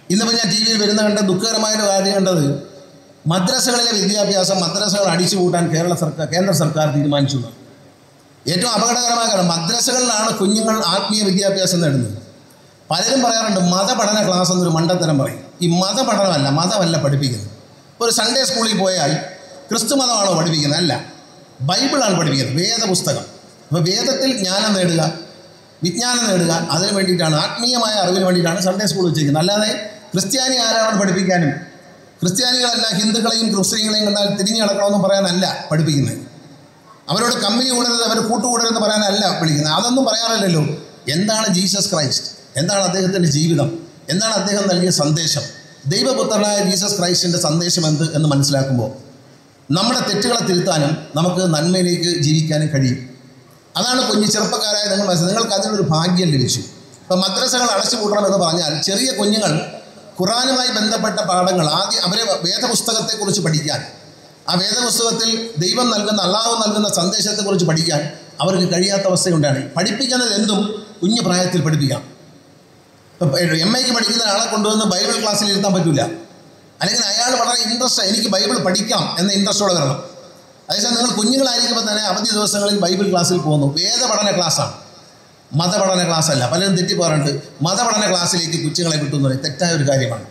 ഇന്നിപ്പോൾ ഞാൻ ടി വിയിൽ വരുന്ന കണ്ട ദുഃഖകരമായ ഒരു കാര്യം കണ്ടത് മദ്രസകളിലെ വിദ്യാഭ്യാസം മദ്രസകൾ അടിച്ചു കൂട്ടാൻ കേരള സർക്കാർ കേന്ദ്ര സർക്കാർ തീരുമാനിച്ചു എന്നാണ്. ഏറ്റവും അപകടകരമായ കാര്യം മദ്രസകളിലാണ് കുഞ്ഞുങ്ങൾ ആത്മീയ വിദ്യാഭ്യാസം നേടുന്നത് പലരും പറയാറുണ്ട് മതപഠന ക്ലാസ് എന്നൊരു മണ്ടത്തരം പറയും ഈ മതപഠനമല്ല മതമല്ല പഠിപ്പിക്കുന്നത് ഒരു സൺഡേ സ്കൂളിൽ പോയാൽ ക്രിസ്തു മതമാണോ പഠിപ്പിക്കുന്നത് അല്ല ബൈബിളാണ് പഠിപ്പിക്കുന്നത് വേദപുസ്തകം അപ്പോൾ വേദത്തിൽ ജ്ഞാനം നേടുക വിജ്ഞാനം നേടുക അതിന് വേണ്ടിയിട്ടാണ് ആത്മീയമായ അറിവിന് വേണ്ടിയിട്ടാണ് സൺഡേ സ്കൂൾ വെച്ചിരിക്കുന്നത് അല്ലാതെ ക്രിസ്ത്യാനി ആരാണ് പഠിപ്പിക്കാനും ക്രിസ്ത്യാനികളല്ല ഹിന്ദുക്കളെയും ക്രിസ്ത്യാനികളെയും കണ്ടാൽ തിരിഞ്ഞു നടക്കണമെന്ന് പറയാനല്ല പഠിപ്പിക്കുന്നത് അവരോട് കമ്പനി കൂടരുത് അവർ കൂട്ടുകൂടരുതെന്ന് പറയാനല്ല വിളിക്കുന്നത് അതൊന്നും പറയാറില്ലല്ലോ എന്താണ് ജീസസ് ക്രൈസ്റ്റ് എന്താണ് അദ്ദേഹത്തിൻ്റെ ജീവിതം എന്താണ് അദ്ദേഹം നൽകിയ സന്ദേശം ദൈവപുത്രനായ ജീസസ് ക്രൈസ്റ്റിൻ്റെ സന്ദേശം എന്ത് എന്ന് മനസ്സിലാക്കുമ്പോൾ നമ്മുടെ തെറ്റുകളെ തിരുത്താനും നമുക്ക് നന്മയിലേക്ക് ജീവിക്കാനും കഴിയും അതാണ് കുഞ്ഞു ചെറുപ്പക്കാരായ നിങ്ങൾ മനസ്സിലാക്കുക നിങ്ങൾക്ക് അതിനൊരു ഭാഗ്യം ലഭിച്ചു ഇപ്പം മദ്രസകൾ അടച്ചു പൂട്ടണമെന്ന് പറഞ്ഞാൽ ചെറിയ കുഞ്ഞുങ്ങൾ ഖുറാനുമായി ബന്ധപ്പെട്ട പാഠങ്ങൾ ആദ്യം അവരെ വേദപുസ്തകത്തെക്കുറിച്ച് പഠിക്കാൻ ആ വേദപുസ്തകത്തിൽ ദൈവം നൽകുന്ന അള്ളാഹു നൽകുന്ന സന്ദേശത്തെക്കുറിച്ച് പഠിക്കാൻ അവർക്ക് കഴിയാത്ത അവസ്ഥയുണ്ടാണ് പഠിപ്പിക്കുന്നത് എന്തും കുഞ്ഞു പ്രായത്തിൽ പഠിപ്പിക്കാം ഇപ്പം എം എക്ക് പഠിക്കുന്ന ആളെ കൊണ്ടുവന്ന് ബൈബിൾ ക്ലാസ്സിൽ ഇരുത്താൻ പറ്റില്ല അല്ലെങ്കിൽ അയാൾ വളരെ ഇൻട്രസ്റ്റ് എനിക്ക് ബൈബിൾ പഠിക്കാം എന്ന ഇൻട്രസ്റ്റോടെ വരണം അതേസമയം നിങ്ങൾ കുഞ്ഞുങ്ങളായിരിക്കുമ്പോൾ തന്നെ അവധി ദിവസങ്ങളിൽ ബൈബിൾ ക്ലാസ്സിൽ പോകുന്നു വേദപഠന ക്ലാസ്സാണ് മതപഠന ക്ലാസ് അല്ല പലരും തെറ്റിപ്പോറുണ്ട് മതപഠന ക്ലാസ്സിലേക്ക് കൊച്ചുങ്ങളെ കിട്ടുന്നു പറയും തെറ്റായ ഒരു കാര്യമാണ്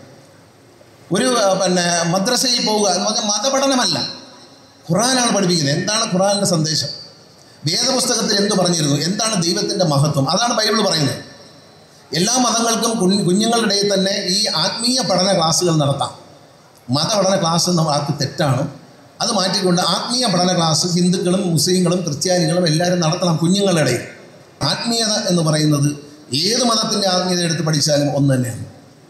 ഒരു ആ, പിന്നെ മദ്രസയിൽ പോവുക എന്ന് പറഞ്ഞാൽ മതപഠനമല്ല ഖുറാനാണ് പഠിപ്പിക്കുന്നത് എന്താണ് ഖുറാനിൻ്റെ സന്ദേശം വേദപുസ്തകത്തിൽ എന്ത് പറഞ്ഞിരുന്നു എന്താണ് ദൈവത്തിൻ്റെ മഹത്വം അതാണ് ബൈബിൾ പറയുന്നത് എല്ലാ മതങ്ങൾക്കും കുഞ്ഞ് കുഞ്ഞുങ്ങളുടെ ഇടയിൽ തന്നെ ഈ ആത്മീയ പഠന ക്ലാസ്സുകൾ നടത്താം മതപഠന ക്ലാസ് എന്ന വാക്ക് തെറ്റാണ് അത് മാറ്റിക്കൊണ്ട് ആത്മീയ പഠന ക്ലാസ് ഹിന്ദുക്കളും മുസ്ലിങ്ങളും ക്രിസ്ത്യാനികളും എല്ലാവരും നടത്തണം കുഞ്ഞുങ്ങളുടെ ഇടയിൽ ആത്മീയത എന്ന് പറയുന്നത് ഏത് മതത്തിൻ്റെ ആത്മീയത എടുത്ത് പഠിച്ചാലും ഒന്ന് തന്നെയാണ്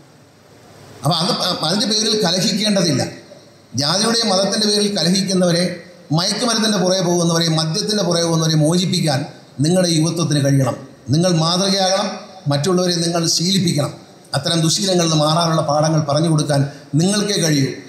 അപ്പോൾ അത് അതിൻ്റെ പേരിൽ കലഹിക്കേണ്ടതില്ല ജാതിയുടെയും മതത്തിൻ്റെ പേരിൽ കലഹിക്കുന്നവരെ മയക്കുമരുന്നിൻ്റെ പുറകെ പോകുന്നവരെ മദ്യത്തിൻ്റെ പുറകെ പോകുന്നവരെ മോചിപ്പിക്കാൻ നിങ്ങളുടെ യുവത്വത്തിന് കഴിയണം നിങ്ങൾ മാതൃകയാകണം മറ്റുള്ളവരെ നിങ്ങൾ ശീലിപ്പിക്കണം അത്തരം ദുശീലങ്ങളിൽ നിന്ന് മാറാനുള്ള പാഠങ്ങൾ പറഞ്ഞു കൊടുക്കാൻ നിങ്ങൾക്കേ കഴിയൂ